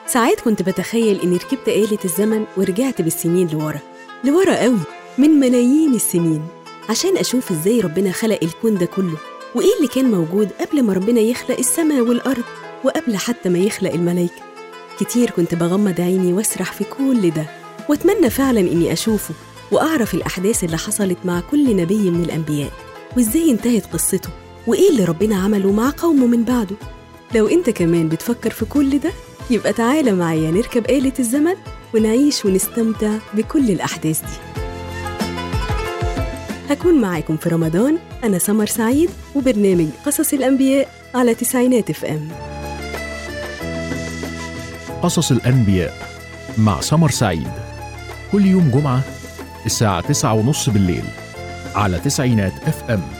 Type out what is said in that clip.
ساعات كنت بتخيل إني ركبت آلة الزمن ورجعت بالسنين لورا لورا قوي من ملايين السنين عشان أشوف إزاي ربنا خلق الكون ده كله وإيه اللي كان موجود قبل ما ربنا يخلق السماء والأرض وقبل حتى ما يخلق الملايكة كتير كنت بغمض عيني واسرح في كل ده واتمنى فعلا إني أشوفه وأعرف الأحداث اللي حصلت مع كل نبي من الأنبياء وإزاي انتهت قصته وإيه اللي ربنا عمله مع قومه من بعده لو أنت كمان بتفكر في كل ده يبقى تعالى معايا نركب آلة الزمن ونعيش ونستمتع بكل الأحداث دي هكون معاكم في رمضان أنا سمر سعيد وبرنامج قصص الأنبياء على تسعينات اف ام قصص الأنبياء مع سمر سعيد كل يوم جمعة الساعة تسعة ونص بالليل على تسعينات اف ام